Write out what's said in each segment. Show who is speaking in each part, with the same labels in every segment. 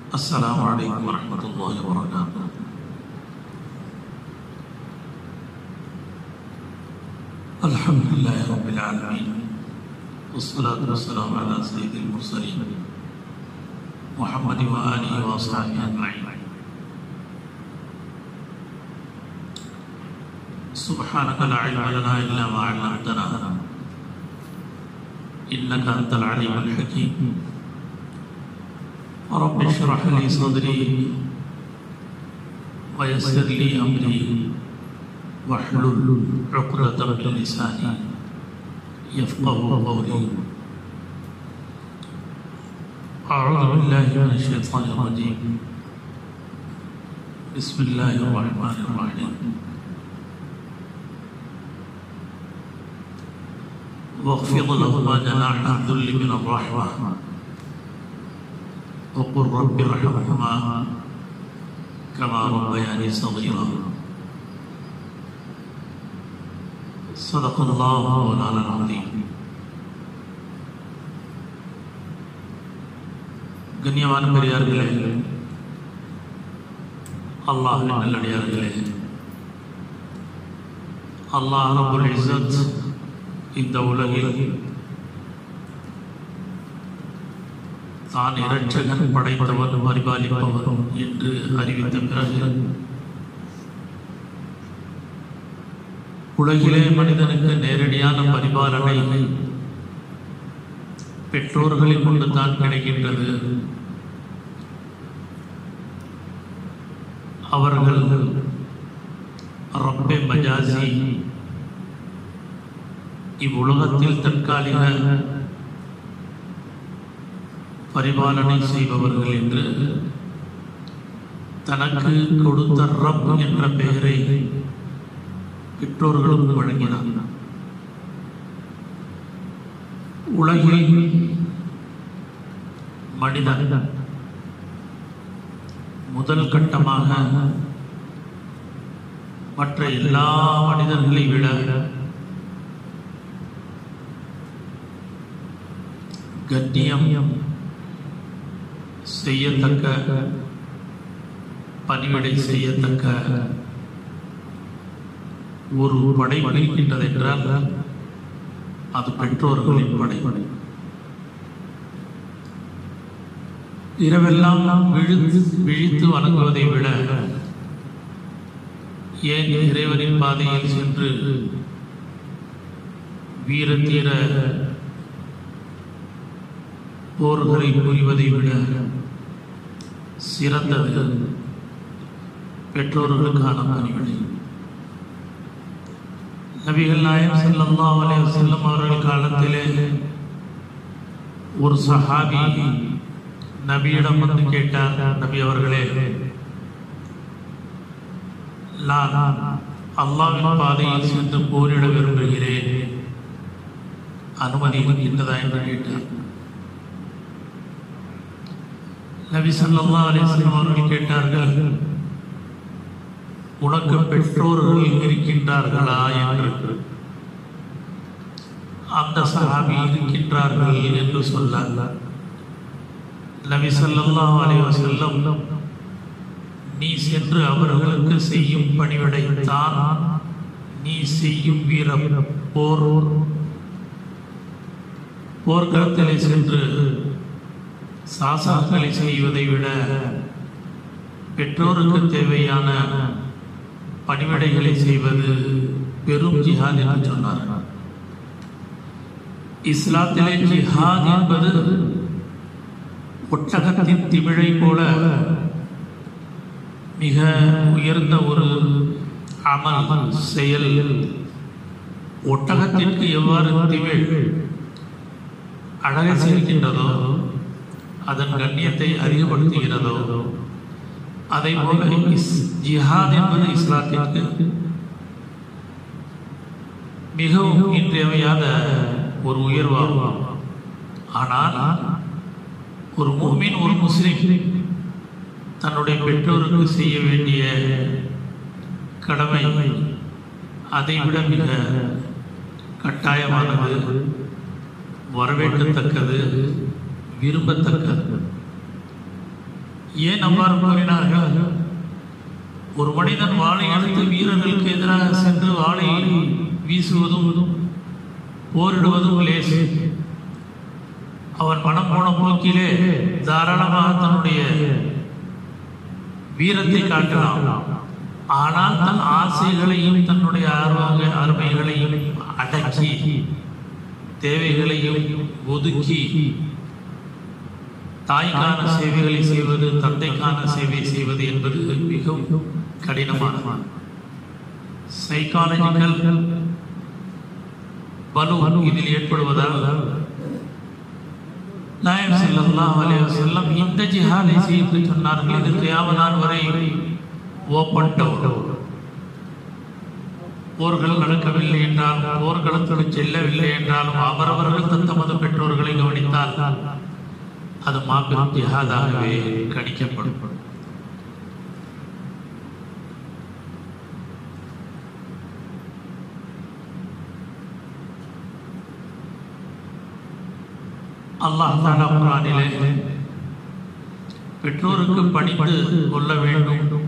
Speaker 1: السلام عليكم ورحمة الله وبركاته الحمد لله رب العالمين والصلاة والسلام على سيد المرسلين محمد وآله وأصحابه أجمعين سبحانك لا علم لنا إلا ما علمتنا إنك أنت العليم الحكيم رب اشرح لي صدري ويسر لي أمري واحلل عقدة من لساني يفقه قولي أعوذ بالله من الشيطان الرجيم بسم الله الرحمن الرحيم واخفض لهما جناح الذل من الرحمة وقل رب ارحمهما كما ربياني صغيرا صدق الله مولانا العظيم கண்ணியமான பெரியார்களே அல்லாஹ் நல்லடியார்களே அல்லாஹ் ரபுல் இஸ்ஸத் இந்த உலகில் தான் இரட்சகன் படைத்தவர் பரிபாலிப்பவர் என்று அறிவித்த பிறகு உலகிலே மனிதனுக்கு நேரடியான பரிபாலனை பெற்றோர்களை கொண்டு தான் கிடைக்கின்றது அவர்கள் ரப்பே மஜாசி இவ்வுலகத்தில் தற்காலிக பரிபாலனை செய்பவர்கள் என்று தனக்கு கொடுத்த ரப் என்ற பெயரை பெற்றோர்களுக்கு வழங்கினார் உலகில் மனிதன் முதல் கட்டமாக மற்ற எல்லா மனிதர்களை விட கண்ணியம் செய்யத்தக்க பணிவிடை செய்யத்தக்க ஒரு படை இருக்கின்றது என்றால் அது பெற்றோர்களின் படை இரவெல்லாம் விழித்து விழித்து வணங்குவதை விட ஏன் இறைவனின் பாதையில் சென்று வீரத்தீர போர்களை புரிவதை விட சிறந்தது பெற்றோர்களுக்கான பணிவிடை நபிகள் நாயம் செல்லல்லா அலைய செல்லம் அவர்கள் காலத்திலே ஒரு சஹாபி நபியிடம் வந்து கேட்டார் நபி அவர்களே நான் அல்லாவின் பாதையில் சென்று போரிட விரும்புகிறேன் அனுமதி இருக்கின்றதா என்று கேட்டார் நபி சல்லா அலிஸ்லாம் அவர்கள் கேட்டார்கள் உனக்கு பெற்றோர்கள் இருக்கின்றார்களா என்று அந்த சஹாபி இருக்கின்றார்கள் என்று சொல்ல நபி சல்லா அலைவசல்லம் நீ சென்று அவர்களுக்கு செய்யும் பணிவிடை தான் நீ செய்யும் வீரம் போர் போர்க்களத்திலே சென்று சாசாக்களை செய்வதை விட பெற்றோருக்கு தேவையான பணிவிடைகளை செய்வது பெரும் ஜிஹாத் என்று சொன்னார் இஸ்லாத்திலே ஜிஹாத் என்பது ஒட்டகத்தின் திமிழை போல மிக உயர்ந்த ஒரு அமல் செயல் ஒட்டகத்திற்கு எவ்வாறு திமிழ் அழகை சேர்க்கின்றதோ அதன் கண்ணியத்தை அதிகப்படுத்துகிறதோ அதை போல ஜிஹாத் என்பது இஸ்லாத்திற்கு மிகவும் இன்றியமையாத ஒரு உயர்வாகும் ஆனால் ஒரு மூமின் ஒரு முஸ்லிம் தன்னுடைய பெற்றோருக்கு செய்ய வேண்டிய கடமை அதைவிட மிக கட்டாயமானது வரவேற்கத்தக்கது விரும்பத்தக்கது ஏன் அவ்வாறு கூறினார்கள் ஒரு மனிதன் வாளை எடுத்து வீரர்களுக்கு எதிராக சென்று வாளை வீசுவதும் போரிடுவதும் லேசு அவன் மனம் போன போக்கிலே தாராளமாக தன்னுடைய வீரத்தை காட்டலாம் ஆனால் தன் ஆசைகளையும் தன்னுடைய ஆர்வங்க அருமைகளையும் அடக்கி தேவைகளையும் ஒதுக்கி தாய்க்கான சேவைகளை செய்வது தந்தைக்கான சேவை செய்வது என்பது மிகவும் கடினமான சைக்காலஜிக்கல் பலு இதில் ஏற்படுவதால் நாயம் ஸல்லல்லாஹு அலைஹி வஸல்லம் இந்த ஜிஹாதை செய்து சொன்னார்கள் இது கியாமத் வரை ஓப்பன் டவுன் போர்கள் நடக்கவில்லை என்றாலும் போர்களுக்கு செல்லவில்லை என்றாலும் அவரவர்கள் தத்தமது பெற்றோர்களை கவனித்தால் அது மாபெரும் ஜிஹாதாகவே கணிக்கப்படும் அல்லாஹ் தாலா குரானிலே பெற்றோருக்கு பணிந்து கொள்ள வேண்டும்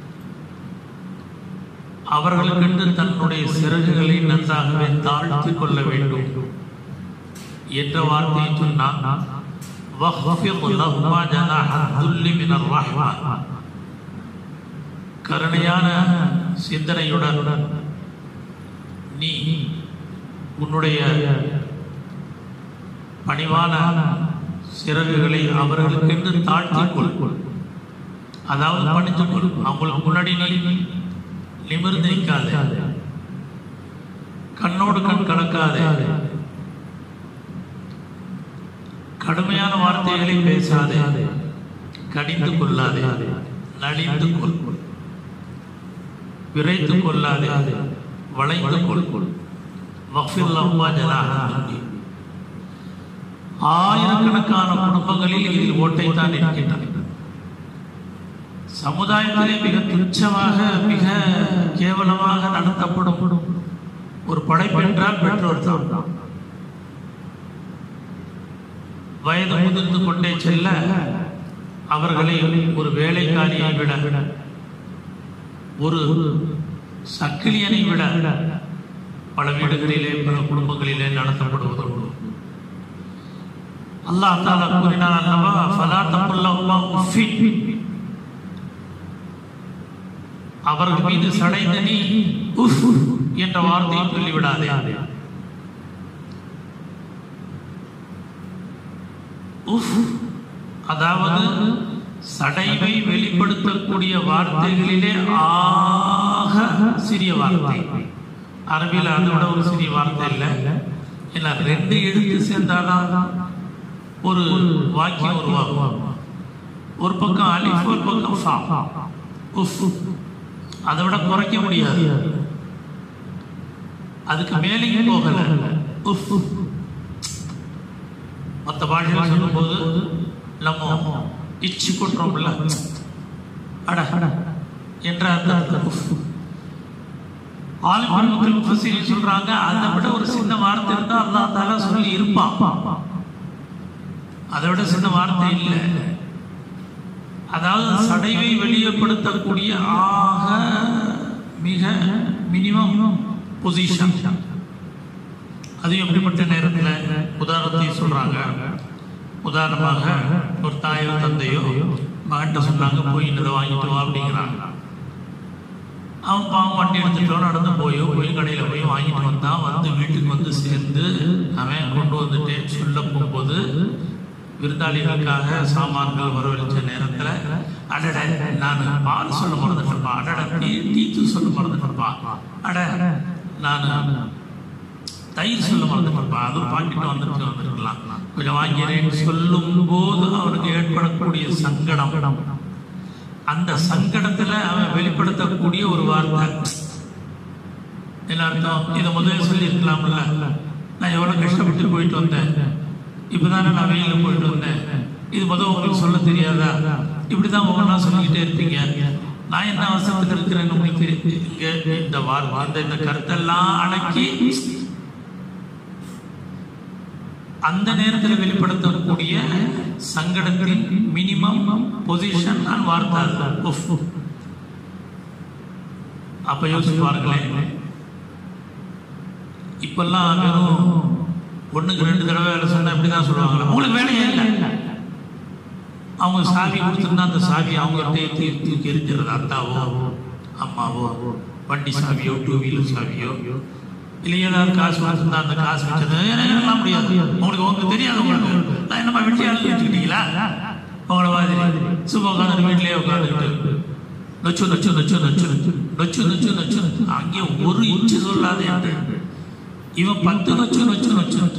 Speaker 1: அவர்களுக்கென்று தன்னுடைய சிறகுகளை நன்றாகவே தாழ்த்தி கொள்ள வேண்டும் என்ற வார்த்தையை சொன்னான் وَخْفِضْ لَهُمَا جَنَاحَ الذُّلِّ مِنَ الرَّحْمَةِ கருணையான சிந்தனையுடன் நீ உன்னுடைய பணிவான சிறகுகளை அவர்களுக்கென்று தாழ்த்திக் கொள் அதாவது பணித்துக் கொள் அவங்களுக்கு முன்னாடி நீ நிமிர்ந்து நிற்காதே கண்ணோடு கண் கலக்காதே கடுமையான வார்த்தைகளை பேசாதே கடிந்து கொள்ளாதே நலிந்து கொள் விரைத்து கொள்ளாதே வளைந்து கொள் வஃபில்லம்மா ஜனாஹி ஆயிரக்கணக்கான குடும்பங்களில் இதில் ஓட்டைத்தான் இருக்கின்றன சமுதாயத்திலே மிக துச்சமாக மிக கேவலமாக நடத்தப்படும் ஒரு படைப்பென்றால் பெற்றோர் தான் வயது முதிர்ந்து கொண்டே செல்ல அவர்களை ஒரு வேலைக்காரியை விட ஒரு சக்கிலியனை விட பல வீடுகளிலே பல குடும்பங்களிலே நடத்தப்படுவது உண்டு அல்லாஹ் தாலா கூறினான் அல்லவா ஃபலா தகுல்லஹுமா உஃபின் அவர்கள் மீது சடைந்த நீ உஃப் என்ற வார்த்தையை சொல்லிவிடாதே உஃப் அதாவது சடைவை வெளிப்படுத்தக்கூடிய வார்த்தைகளிலே ஆக சிறிய வார்த்தை அரபியில் அதை விட ஒரு சிறிய வார்த்தை இல்லை ஏன்னா ரெண்டு எழுத்து சேர்ந்தாதான் ஒரு வாக்கியம் உருவாகும் ஒரு பக்கம் அலிஃப் ஒரு பக்கம் ஃபா உஃப் அதை விட குறைக்க முடியாது அதுக்கு மேலேயும் போகல உஃப் மற்ற பாஷையில் சொல்லும்போது நம்ம இச்சு கொட்டுறோம்ல அட என்ற அந்த உஃப் ஆலிமர்கள் முஃபஸீரின் சொல்றாங்க அதை விட ஒரு சின்ன வார்த்தை இருந்தா அல்லாஹ் தாலா சொல்லி இருப்பான் அதை விட சின்ன வார்த்தை இல்லை அதாவது சடைவை வெளியப்படுத்தக்கூடிய ஆக மிக மினிமம் பொசிஷன் அது எப்படிப்பட்ட நேரத்தில் உதாரணத்தை சொல்றாங்க உதாரணமாக ஒரு தாயோ தந்தையோ மகன்கிட்ட சொன்னாங்க போய் இதை வாங்கிட்டு வா அப்படிங்கிறாங்க அவன் பாவம் வண்டி எடுத்துட்டோம் நடந்து போயோ போய் கடையில் போய் வாங்கிட்டு வந்தான் வந்து வீட்டுக்கு வந்து சேர்ந்து அவன் கொண்டு வந்துட்டேன்னு சொல்ல போகும்போது விருந்தாளிகளுக்காக சாமான்கள் வரவழைச்ச நேரத்தில் அடட நான் பால் சொல்ல மறந்துட்டப்பா அடட டீ டீத்து சொல்ல மறந்துட்டப்பா அட நான் தயிர் சொல்ல மறந்துட்டப்பா அதுவும் பாக்கெட் வந்துட்டு வந்துருக்கலாம் கொஞ்சம் வாங்கிறேன்னு சொல்லும் போது அவனுக்கு ஏற்படக்கூடிய சங்கடம் அந்த சங்கடத்துல அவன் வெளிப்படுத்தக்கூடிய ஒரு வார்த்தை என்ன அர்த்தம் இதை முதல்ல சொல்லி இருக்கலாம்ல நான் எவ்வளவு கஷ்டப்பட்டு போயிட்டு வந்தேன் இப்பதானே நான் வெயில போயிட்டு வந்தேன் இது முதல் உங்களுக்கு சொல்ல தெரியாதா இப்படிதான் ஒவ்வொன்றா சொல்லிக்கிட்டே இருப்பீங்க நான் என்ன அவசரத்தில் இருக்கிறேன்னு உங்களுக்கு இங்க இந்த வார்த்தை அந்த இந்த கருத்தெல்லாம் அடக்கி அந்த நேரத்தில் வெளிப்படுத்தக்கூடிய சங்கடத்தின் மினிமம் பொசிஷன் தான் வார்த்தை அது. உஃப். அப்ப யோசிச்சு பாருங்களேன் இப்பெல்லாம் வெறும் ஒண்ணுக்கு ரெண்டு தடவை வேலை சொன்னா இப்படிதான் சொல்லுவாங்களா உங்களுக்கு வேலையே இல்லை அவங்க சாவி கொடுத்துருந்தா அந்த சாவி அவங்க தூக்கி தூக்கி எரிஞ்சிருது அத்தாவோ அம்மாவோ வண்டி சாவியோ டூ வீலர் சாவியோ இல்லை ஏதாவது காசு கொடுத்துருந்தா அந்த காசு வச்சது எனக்கெல்லாம் முடியாது உங்களுக்கு உங்களுக்கு தெரியாது உங்களுக்கு நான் என்னம்மா வெட்டியாளு வச்சுக்கிட்டீங்களா உங்களை மாதிரி சும்மா உட்காந்து வீட்டிலேயே உட்காந்துக்கிட்டு நொச்சு நொச்சு நொச்சு நொச்சு நொச்சு நொச்சு நொச்சு அங்கே ஒரு இன்ச்சு சொல்லாது என்று இவன் பத்து நொச்சு நொச்சு நொச்சு நொச்சு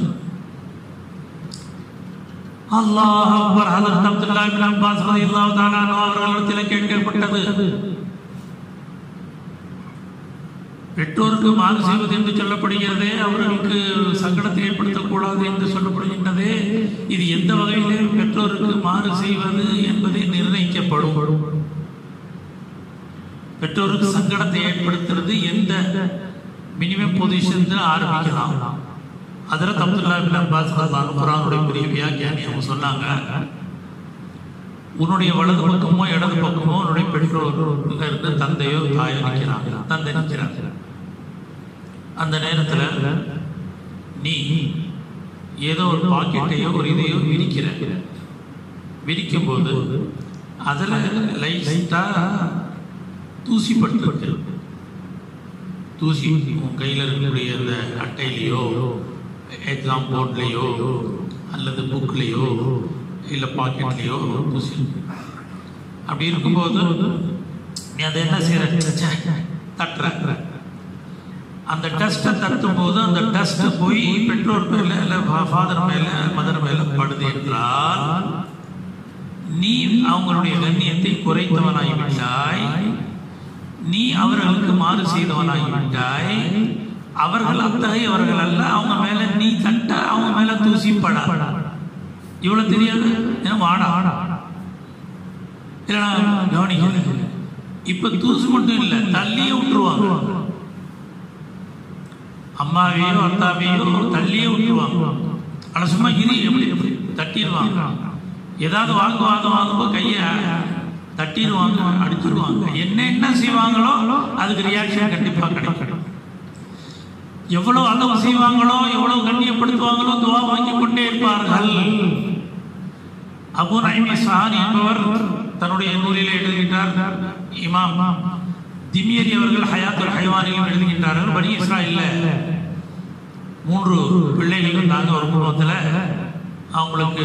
Speaker 1: அல்லாஹ் அக்பர் ஹதரத் அப்துல்லாஹ் இப்னு அப்பாஸ் ரலியல்லாஹு தஆலா அன்ஹு அவர்களிடத்தில் கேட்கப்பட்டது பெற்றோருக்கு மாறு செய்வது என்று சொல்லப்படுகிறதே அவர்களுக்கு சங்கடத்தை ஏற்படுத்தக்கூடாது என்று சொல்லப்படுகின்றதே இது எந்த வகையிலே பெற்றோருக்கு மாறு செய்வது என்பதை நிர்ணயிக்கப்படும் பெற்றோருக்கு சங்கடத்தை ஏற்படுத்துறது எந்த மினிமம் பொசிஷன் ஆரம்பிக்கலாம் அதில் அப்துல்லா பின் அப்பாஸ் ரலியல்லாஹு குரானுடைய பெரிய வியாக்கியானி அவங்க சொன்னாங்க உன்னுடைய வலது பக்கமோ இடது பக்கமோ உன்னுடைய பெற்றோர் இருந்து தந்தையோ தாயோ நிற்கிறாங்க தந்தை நிற்கிறாங்க அந்த நேரத்துல நீ ஏதோ ஒரு பாக்கெட்டையோ ஒரு இதையோ விரிக்கிற விரிக்கும் போது அதுல லைட்டா தூசி பட்டு தூசி உன் கையில் இருக்கக்கூடிய அந்த அட்டையிலையோ எக்ஸாம் போர்ட்லேயோ அல்லது புக்லேயோ இல்லை பாக்கெட்லேயோ தூசி இருக்கு. அப்படி இருக்கும்போது நீ அதை என்ன செய்யற தட்டுற அந்த டஸ்ட்டை தட்டும் போது அந்த டஸ்ட் போய் பெற்றோர் மேல இல்லை ஃபாதர் மேல மதர் மேல படுது என்றால் நீ அவங்களுடைய கண்ணியத்தை குறைத்தவனாகிவிட்டாய் நீ அவர்களுக்கு மாறு செய்தவனாகிவிட்டாய் அவர்கள் அத்தகையவர்கள் அல்ல அவங்க மேல நீ தட்ட அவங்க மேல தூசி பட இவ்வளவு தெரியாது ஏன்னா வாடா இல்லைனா கவனிக்கல இப்ப தூசு மட்டும் இல்லை தள்ளியே விட்டுருவாங்க அம்மாவையோ அத்தாவையோ தள்ளியே விட்டுருவாங்க ஆனா சும்மா இரு எப்படி எப்படி தட்டிடுவாங்க ஏதாவது வாங்குவாங்க வாங்கும்போது கையை தட்டிடுவாங்க அடிச்சிடுவாங்க என்ன என்ன செய்வாங்களோ அதுக்கு ரியாக்ஷன் கண்டிப்பா கிடைக்கும் எவ்வளவு அளவு செய்வாங்களோ எவ்வளவு கண்ணியப்படுத்துவாங்களோ துவா வாங்கி கொண்டே இருப்பார்கள் அபு நைமி சஹானி என்பவர் தன்னுடைய நூலிலே எழுதுகின்றார் இமாம் திமியரி அவர்கள் ஹயாத்துல் ஹைவானிலும் எழுதுகின்றார்கள் பனி இஸ்ராயில்ல மூன்று பிள்ளைகள் இருந்தாங்க ஒரு குடும்பத்தில் அவங்களுக்கு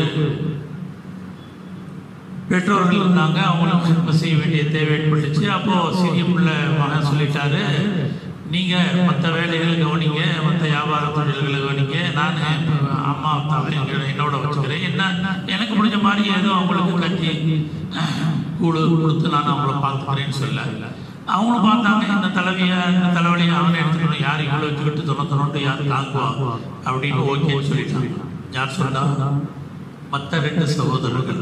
Speaker 1: பெற்றோர்கள் இருந்தாங்க அவங்களுக்கு ஹிட்மத் செய்ய வேண்டிய தேவை ஏற்பட்டுச்சு அப்போ சிறிய பிள்ளை மகன் சொல்லிட்டாரு நீங்க மற்ற வேலைகளை கவனிங்க மற்ற வியாபார தொழில்களை கவனிங்க நான் அம்மா அப்பாவை எங்க- என்னோட வச்சுக்கிறேன் என்ன எனக்கு முடிஞ்ச மாதிரி ஏதோ அவங்களுக்கு கஞ்சி கூழு கொடுத்து நான் அவங்கள பார்த்துக்கிறேன்னு சொல்ல அவங்களும் பார்த்தாங்க இந்த தலைவியை இந்த தலைவலியை அவனை எடுத்துக்கணும் யார் இவ்வளோ வச்சுக்கிட்டு தொண்ணூத்தொண்ணு யார் தாங்குவா அப்படின்னு ஓகேன்னு சொல்லிட்டாங்க யார் சொன்னா மற்ற ரெண்டு சகோதரர்கள்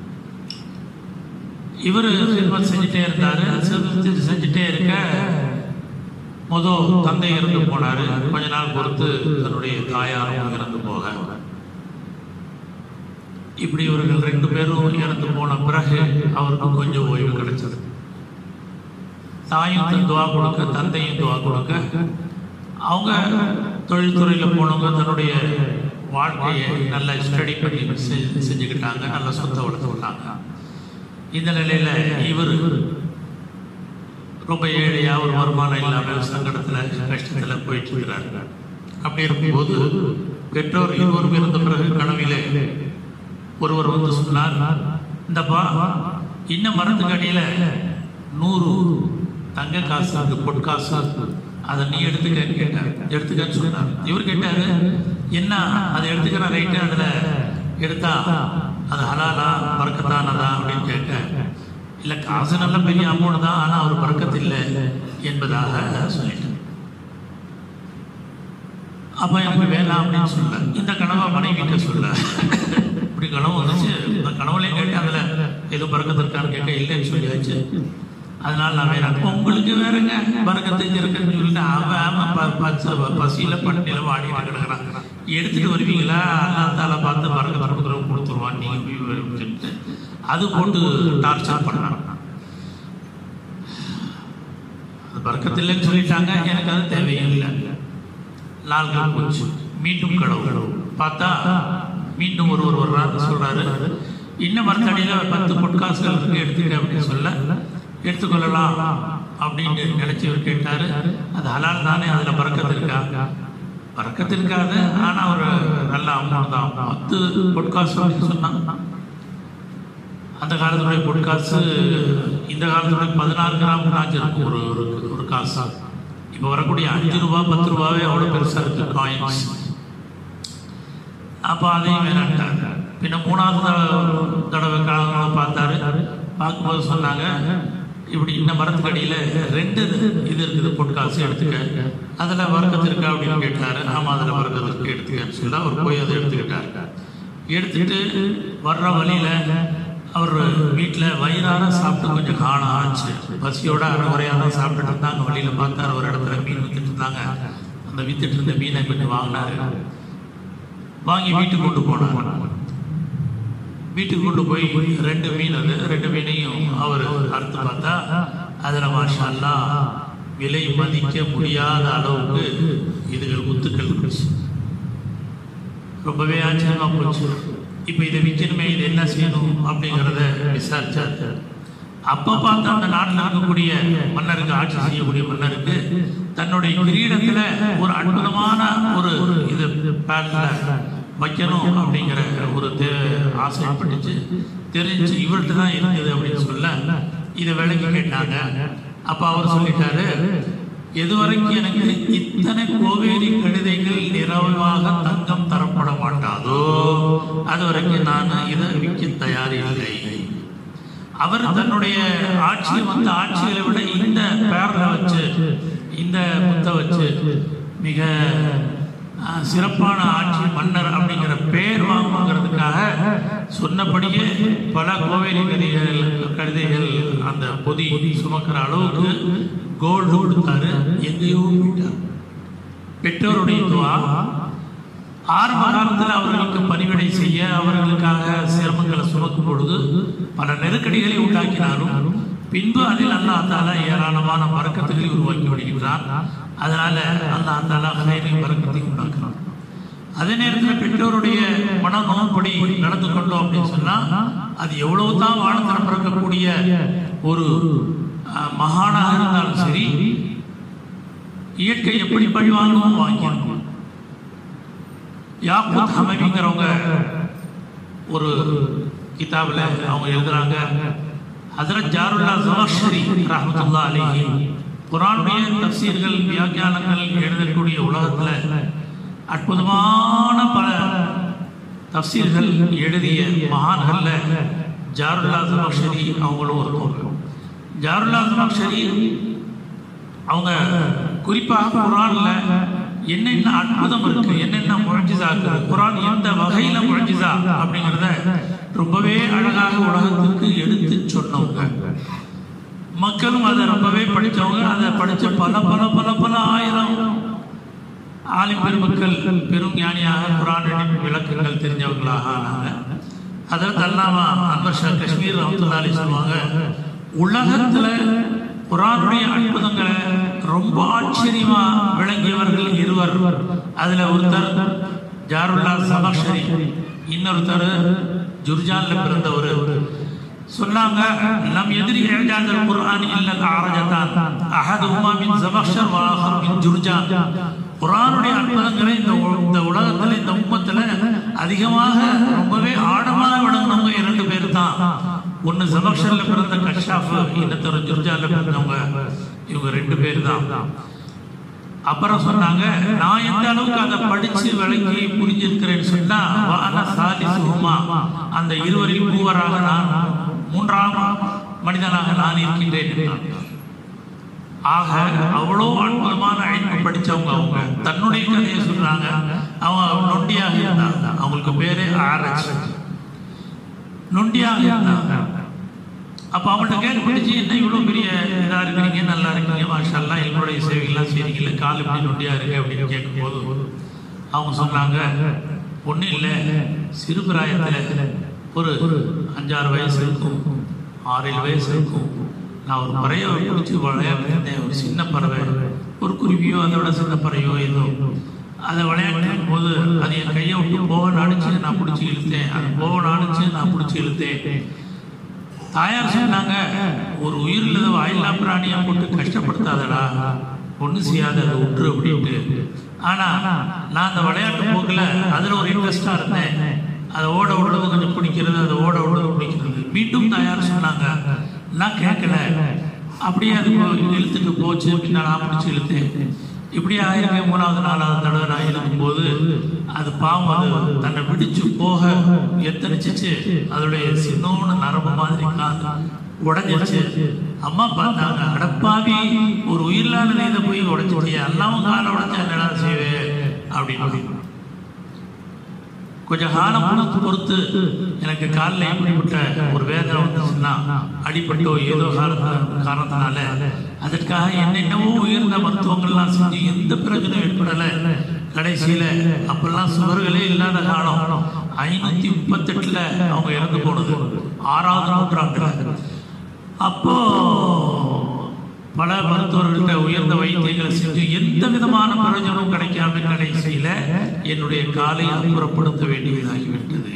Speaker 1: இவர் சிறுவன் செஞ்சுட்டே இருந்தாரு சிறுவன் செஞ்சுட்டே இருக்க முதல் தந்தை இறந்து போனாரு கொஞ்ச நாள் பொறுத்து தன்னுடைய தாயாரும் இறந்து போக இப்படி இவர்கள் ரெண்டு பேரும் இறந்து போன பிறகு அவருக்கு கொஞ்சம் ஓய்வு கிடைச்சது தாயும் தன் துவா கொடுக்க தந்தையும் துவா கொடுக்க அவங்க தொழில்துறையில் போனவங்க தன்னுடைய வாழ்க்கையை நல்லா ஸ்டடி பண்ணி செ- செஞ்சுக்கிட்டாங்க நல்லா சொத்தை வளர்த்துக்கிட்டாங்க இந்த நிலையில இவர் ரொம்ப ஏழையா ஒரு வருமானம் இல்லாம சங்கடத்துல கஷ்டத்துல போயிட்டு இருக்கிறாரு அப்படி இருக்கும்போது பெற்றோர் இருவரும் இருந்த பிறகு கனவிலே ஒருவர் வந்து சொன்னார் இந்தப்பா இன்னும் மரத்துக்கு அடியில நூறு தங்க காசு இருக்கு பொற்காசு இருக்கு. அதை நீ எடுத்துக்க கேட்டார் எடுத்துக்கன்னு சொன்னார் இவர் கேட்டாரு என்ன அதை எடுத்துக்கிற ரைட்டு அதுல எடுத்தா அது ஹலாலா பறக்கத்தானதா அப்படின்னு கேட்க இல்ல காசு நல்ல பெரிய அமௌண்ட் தான் ஆனா அவர் பறக்கத்து இல்லை என்பதாக சொல்லிட்டார் அப்ப எனக்கு வேணாம் அப்படின்னு சொல்ல இந்த கனவை மனைவிட்ட சொல்ல இப்படி கனவு வந்துச்சு இந்த கனவுலையும் கேட்டு அதுல ஏதோ பறக்கத்து இருக்கான்னு கேட்க இல்லைன்னு சொல்லியாச்சு அதனால நான் வேற அப்ப உங்களுக்கு வேறங்க பறக்கத்து இருக்குன்னு சொல்லிட்டு அவன் அவன் ப- பச்ச- பசியில பட்டினியில வாடிட்டு கிடக்குறான் எடுத்துட்டு வருவீங்களா அல்லா தால பார்த்து பறக்கத்து கொடுக்குறவங்க கொடுத்துருவான் நீங்க போய் சொல்லிட்டு அது போட்டு டார்ச்சர் பண்ணாங்க அது பறக்கத்தில்லைன்னு சொல்லிட்டாங்க எனக்கு அது தேவையில்லை நாள்கள் போச்சு மீண்டும் கடவுள் பார்த்தா மீண்டும் ஒருவர் வர்றாரு சொல்றாரு இன்னும் மரத்தடியில் பத்து பொட்காசுகள் இருக்கு எடுத்துக்க அப்படின்னு சொல்ல எடுத்துக்கொள்ளலாம் அப்படின்னு நினைச்சவர் கேட்டாரு அது ஹலால் தானே அதுல பறக்கத்து இருக்கா பறக்கத்து இருக்காது ஆனா ஒரு நல்ல அமௌண்ட் தான் பத்து பொட்காசு அப்படின்னு சொன்னாங்க அந்த காலத்துடைய பொட்காசு இந்த காலத்துடைய பதினாறு கிராம் காஞ்சு இருக்கும் ஒரு ஒரு ஒரு காசு இப்போ வரக்கூடிய அஞ்சு ரூபா பத்து ரூபாவே அவ்வளோ பெருசாக இருக்கு காயின்ஸ் அப்போ அதையும் வேணாட்டாங்க பின்ன மூணாவது தடவை தடவை காலங்களை பார்த்தாரு பார்க்கும்போது சொன்னாங்க இப்படி இந்த மரத்துக்கடியில் ரெண்டு இது இருக்குது பொட்காசு எடுத்துக்க அதில் வர்க்கத்து இருக்கா அப்படின்னு கேட்டாரு ஆமாம் அதில் வர்க்கத்து இருக்கு எடுத்துக்கன்னு சொல்லி அவர் போய் அதை எடுத்துக்கிட்டார் எடுத்துட்டு வர்ற வழியில் அவர் வீட்டில் வயிறார சாப்பிட்டு கொஞ்சம் காலம் ஆச்சு பசியோட அரைகுறையாக தான் சாப்பிட்டுட்டு இருந்தாங்க வழியில் பார்த்தாரு ஒரு இடத்துல மீன் வித்துட்டு இருந்தாங்க அந்த வித்துட்டு இருந்த மீனை கொஞ்சம் வாங்கினாரு வாங்கி வீட்டுக்கு கொண்டு போனாங்க வீட்டுக்கு கொண்டு போய் ரெண்டு மீன் அது ரெண்டு மீனையும் அவர் அறுத்து பார்த்தா அதில் மாஷா அல்லாஹ் விலை மதிக்க முடியாத அளவுக்கு இதுகள் முத்துக்கள் இருந்துச்சு ரொம்பவே ஆச்சரியமா போச்சு இப்போ இதை விற்கணுமே இது என்ன செய்யணும் அப்படிங்கிறத விசாரிச்சாரு அப்போ பார்த்தா அந்த நாட்டில் இருக்கக்கூடிய மன்னருக்கு ஆட்சி செய்யக்கூடிய மன்னருக்கு தன்னுடைய கிரீடத்துல ஒரு அற்புதமான ஒரு இது பேட்ல வைக்கணும் அப்படிங்கிற ஒரு தே ஆசைப்பட்டுச்சு தெரிஞ்சு இவர்கிட்ட தான் இருக்குது அப்படின்னு சொல்ல இதை விலைக்கு கேட்டாங்க அப்போ அவர் சொல்லிட்டாரு எதுவரைக்கும் எனக்கு இத்தனை கோவேரி கழுதைகள் நிறைவாக தங்கம் தரப்பட மாட்டாதோ அது வரைக்கும் நான் இதை விற்க தயாரில்லை அவர் தன்னுடைய ஆட்சியை வந்து ஆட்சிகளை விட இந்த பேரலை வச்சு இந்த முத்தை வச்சு மிக அஹ், சிறப்பான ஆட்சி மன்னர் அப்படிங்கிற பேர் வாங்குங்கிறதுக்காக சொன்னபடியே பல கோவேரி கதிகள் கழுதைகள் அந்த பொதி சுமக்கிற அளவுக்கு கோல்டு கொடுத்தாரு எங்கேயோ போயிட்டார் பெற்றோருடைய துவா ஆரம்ப காலத்தில் அவர்களுக்கு பணிவிடை செய்ய அவர்களுக்காக சிரமங்களை சுமக்கும் பொழுது பல நெருக்கடிகளை உண்டாக்கினாலும் பின்பு அதில் அல்லா தாலா ஏராளமான மறக்கத்துகளை உருவாக்கி விடுகின்றான் அதனால அல்லா தாலா ஹைரை மறக்கத்தை உண்டாக்குறான் அதே நேரத்தில் பெற்றோருடைய மன நோன்படி நடந்து கொண்டோம் அப்படின்னு சொன்னா அது எவ்வளவு தான் வாழ்த்தரம் பிறக்கக்கூடிய ஒரு அஹ், மகானாக இருந்தாலும் சரி இயற்கை எப்படி பழி வாங்குவோம் வாங்கிக்கணும் யாக்கூத் ஹமவிங்கிறவங்க ஒரு கிதாபில் அவங்க எழுதுறாங்க ஹசரத் ஜாருல்லா ஜவஹ்ஷரி ரஹமத்துல்லா அலைஹி குரானுடைய தஃசீர்கள் வியாக்கியானங்கள் எழுதக்கூடிய உலகத்தில் அற்புதமான பல தஃசீர்கள் எழுதிய மகான்கள்ல ஜாருல்லா ஜவஹ்ஷரி அவங்களும் ஒருத்தவங்க ஜாருல்லா ஜவஹ்ஷரி அவங்க குறிப்பாக குரான்ல என்னென்ன அற்புதம் இருக்கு என்னென்ன முழஞ்சிசா இருக்கு குரான் எந்த வகையில முழஞ்சிசா அப்படிங்கிறத ரொம்பவே அழகாக உலகத்துக்கு எடுத்து சொன்னவங்க மக்களும் அதை ரொம்பவே படிச்சவங்க அதை படிச்ச பல பல பல பல ஆயிரம் ஆலிம் பெருமக்கள் பெரும் ஞானியாக குரானின் விளக்கங்கள் தெரிஞ்சவங்களாக ஆனாங்க அதற்கு அல்லாமா அன்வர் ஷா காஷ்மீர் ரஹமத்துல்லாலி சொல்லுவாங்க உலகத்துல குரானுடைய அற்புதங்களை ரொம்ப ஆச்சரியமா விளங்கியவர்கள் இருவர் அதுல ஒருத்தர் ஜாருல்லா சபாஷரி இன்னொருத்தர் ஜுர்ஜான்ல பிறந்தவர் சொன்னாங்க நம் எதிரி இழந்தால் குர்ஆன் இல்லல் ஆரஜத்தான் அஹதுஹுமா மின் ஜமக்ஷர் வ ஆஹர் மின் ஜுர்ஜான் குர்ஆனுடைய அற்புதங்களை இந்த உ- இந்த உலகத்துல இந்த உம்மத்துல அதிகமாக ரொம்பவே ஆழமாக விளங்கினவங்க இரண்டு பேர் தான் ஒன்னு ஜமக்ஷர்ல பிறந்த கஷாஃப் இன்னொருத்தர் ஜுர்ஜான்ல பிறந்தவங்க இவங்க ரெண்டு பேர் தான் அப்புறம் சொன்னாங்க நான் எந்த அளவுக்கு அதை படிச்சு விளங்கி புரிஞ்சிருக்கிறேன்னு சொன்னா வான சாலி சுகுமா அந்த இருவரில் மூவராக நான் மூன்றாம் மனிதனாக நான் இருக்கின்றேன் என்றான். ஆக அவ்வளோ அற்புதமான அழைப்பு படிச்சவங்க அவங்க தன்னுடைய கதையை சொல்றாங்க அவங்க நொண்டியாக இருந்தாங்க அவங்களுக்கு பேரே ஆரச் நொண்டியாக இருந்தாங்க அப்போ அவங்கள்ட்ட கேட்டு பிடிச்சி என்ன இவ்வளோ பெரிய இதாக இருக்கிறீங்க நல்லா இருக்கீங்க மாஷால்லாம் எங்களுடைய சேவைகள்லாம் செய்றீங்கல்ல கால் இப்படி நொண்டியாக இருக்கு அப்படின்னு கேட்கும்போது அவங்க சொன்னாங்க ஒன்றும் இல்லை சிறுபிராயத்தில் ஒரு அஞ்சாறு வயசு இருக்கும் ஆறேழு வயசு இருக்கும் நான் ஒரு பறவை பிடிச்சி விளையாடுறேன் ஒரு சின்ன பறவை ஒரு குருவியோ அதோட சின்ன பறவையோ ஏதோ அதை விளையாடும் போது அது என் கையை விட்டு போக நாடிச்சு நான் பிடிச்சி இழுத்தேன் அது போக நாடிச்சு நான் பிடிச்சி இழுத்தேன் தாயார் சொன்னாங்க ஒரு உயிரில் வாயில்லா பிராணியை போட்டு கஷ்டப்படுத்தாதடா ஒண்ணு செய்யாத அதை விட்டுரு அப்படின்ட்டு ஆனா நான் அந்த விளையாட்டு போக்குல அதுல ஒரு இன்ட்ரெஸ்டா இருந்தேன் அதை ஓட விடுறது கொஞ்சம் பிடிக்கிறது அதை ஓட விடுறது பிடிக்கிறது மீண்டும் தாயார் சொன்னாங்க நான் கேட்கல அப்படியே அது போ- இழுத்துட்டு போச்சு பின்னால் நான் பிடிச்சி இழுத்தேன் இப்படி ஆயிரத்தி மூணாவது நாலாவது தடவை நான் இழுக்கும்போது அது பாவம் அது தன்னை பிடிச்சு போக எத்தனைச்சிச்சு அதோடைய சின்னோன்னு நரம்பு மாதிரி காது உடஞ்சிருச்சு அம்மா பார்த்தாங்க அடப்பாவி ஒரு உயிரில்லாத இதை போய் உடைச்சிட்டியே அல்லாவும் காலை உடைஞ்சா என்னடா செய்வேன் அப்படின்னு கொஞ்சம் காலம் பொறுத்து பொறுத்து எனக்கு காலில் இப்படிப்பட்ட ஒரு வேதனை வந்துச்சுன்னா அடிபட்டோ ஏதோ காரண காரணத்தினால அதற்காக என்னென்னவோ உயர்ந்த மருத்துவங்கள்லாம் செஞ்சு எந்த பிரயோஜனம் ஏற்படலை கடைசியில அப்பெல்லாம் சுவர்களே இல்லாத காலம் ஐநூத்தி முப்பத்தெட்டுல அவங்க இறந்து போனது ஆறாவது நூற்றாண்டுல அப்போ பல மருத்துவர்கள்ட்ட உயர்ந்த வைத்தியங்களை செஞ்சு எந்த விதமான பிரயோஜனமும் கிடைக்காம கடைசியில என்னுடைய காலை அப்புறப்படுத்த வேண்டியதாகிவிட்டது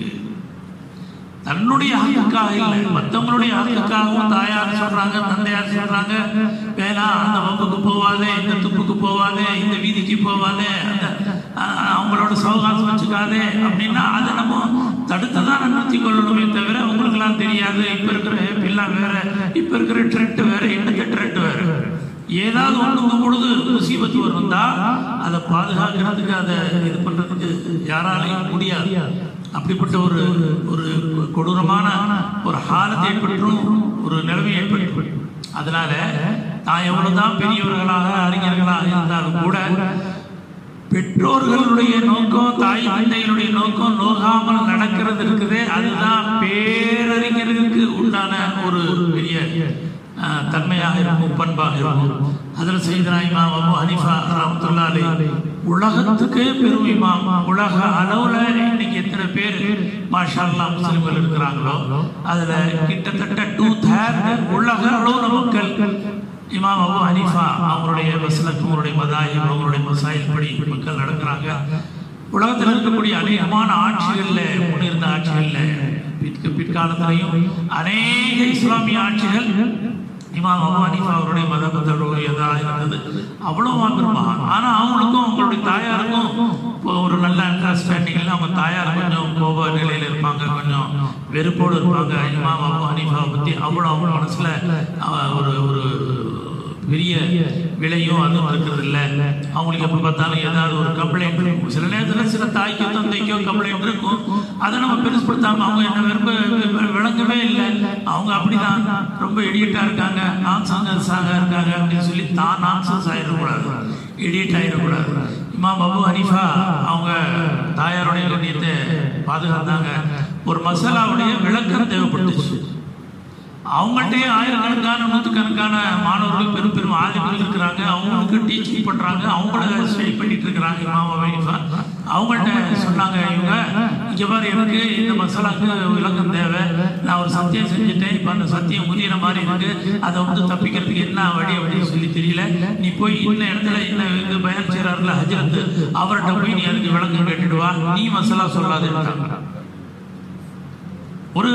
Speaker 1: தன்னுடைய ஹக்குக்காக இல்லை மற்றவங்களுடைய ஹக்குக்காகவும் தாயார் சொல்றாங்க தந்தையார் சொல்றாங்க வேணாம் அந்த வம்புக்கு போவாதே இந்த துப்புக்கு போவாதே இந்த வீதிக்கு போவாதே அந்த அஹ், அவங்களோட சவகாசம் வச்சுக்காதே அப்படின்னா அதை நம்ம தடுத்து தான் நிறுத்தி கொள்ளணுமே தவிர உங்களுக்கெல்லாம் தெரியாது இப்ப இருக்கிற எல்லாம் வேற இப்ப இருக்கிற ட்ரெண்ட் வேற என்னத்த ட்ரெண்ட் வேற ஏதாவது ஒண்ணுக்கும் பொழுது முசீபத்து வருந்தா அதை பாதுகாக்கிறதுக்கு அதை இது பண்றதுக்கு யாராலையும் முடியாது அப்படிப்பட்ட ஒரு ஒரு கொடூரமான ஒரு ஹாலத்தை ஏற்பட்டும் ஒரு நிலைமை ஏற்பட்டு அதனால நான் எவ்வளவுதான் பெரியவர்களாக அறிஞர்களாக இருந்தாலும் கூட பெற்றோர்களுடைய நோக்கம் தாய் தந்தையினுடைய நோக்கம் நோகாமல் நடக்கிறது இருக்குதே அதுதான் பேரறிஞர்களுக்கு உண்டான ஒரு பெரிய அஹ், தன்மையாக இருக்கும் பண்பாக இருக்கும் அதில் செய்தனா இமாம் அபு ஹனிஃபா ரஹ்மத்துல்லாஹி அலைஹி உலகத்துக்கே பெரும் இமாம் உலக அளவுல இன்னைக்கு எத்தனை பேர் மாஷா அல்லாஹ் முஸ்லிம்கள் இருக்கிறாங்களோ அதுல கிட்டத்தட்ட டூ தேர்ட் உலக அளவுல மக்கள் இமாம் அபு ஹனீஃபா அவங்களுடைய மசலக் அவங்களுடைய மதாயிப் அவங்களுடைய மசாயில் படி மக்கள் நடக்கிறாங்க உலகத்தில் இருக்கக்கூடிய அநேகமான ஆட்சிகள்ல முன்னிருந்த ஆட்சிகள்ல பிற்க பிற்காலத்திலையும் அநேக இஸ்லாமிய ஆட்சிகள் இமாம் அபு ஹனீஃபா அவருடைய மதபத்தோடையதாக இருந்தது அவ்வளவு பெருமகான் ஆனா அவங்களுக்கும் அவங்களுடைய தாயாருக்கும் இப்போ ஒரு நல்ல அண்டர்ஸ்டாண்டிங்ல அவங்க தாயார் கொஞ்சம் கோப நிலையில இருப்பாங்க கொஞ்சம் வெறுப்போடு இருப்பாங்க இமாம் அபு ஹனீஃபாவை பத்தி அவ்வளோ அவங்க மனசுல அஹ், ஒரு ஒரு பெரிய விலையும் அதுவும் இருக்கிறது இல்ல அவங்களுக்கு எப்ப பார்த்தாலும் ஏதாவது ஒரு கம்ப்ளைண்ட் இருக்கும் சில நேரத்துல சில தாய்க்கோ தந்தைக்கோ கம்ப்ளைண்ட் இருக்கும் அதை நம்ம பெருசுப்படுத்தாம அவங்க என்ன விரும்ப வி- விளங்கவே இல்லை அவங்க அப்படிதான் ரொம்ப இடியட்டா இருக்காங்க நான்சன்ஸாக இருக்காங்க அப்படின்னு சொல்லி தான் நான்சன்ஸ் ஆயிடக்கூடாது இடியட் ஆயிடக்கூடாது இமாம் அபு ஹனீஃபா அவங்க தாயாருடைய கண்ணியத்தை பாதுகாத்தாங்க ஒரு மசாலாவுடைய விளக்கம் தேவைப்பட்டுச்சு அவங்கள்ட்டயே ஆயிரக்கணக்கான நூற்றுக்கணக்கான மாணவர்கள் பெரும் பெரும் ஆதிபர்கள் இருக்கிறாங்க அவங்களுக்கு டீச்சிங் பண்றாங்க அவங்கள ஸ்டடி பண்ணிட்டு இருக்கிறாங்க இமாம் அபு ஹனீஃபா அவங்கள்ட்ட சொன்னாங்க இவங்க இங்க பாரு எனக்கு இந்த மசாலாக்கு விளக்கம் தேவை நான் ஒரு சத்தியம் செஞ்சுட்டேன் இப்ப அந்த சத்தியம் முறியிற மாதிரி இருக்கு அதை வந்து தப்பிக்கிறதுக்கு என்ன வழி அப்படின்னு சொல்லி தெரியல நீ போய் இந்த இடத்துல என்ன இது பயன் செய்யறாருல ஹஜரத் அவர்கிட்ட போய் நீ அதுக்கு விளக்கம் கேட்டுட்டு வா நீ மசாலா சொல்லாதுன்றாங்க ஒரு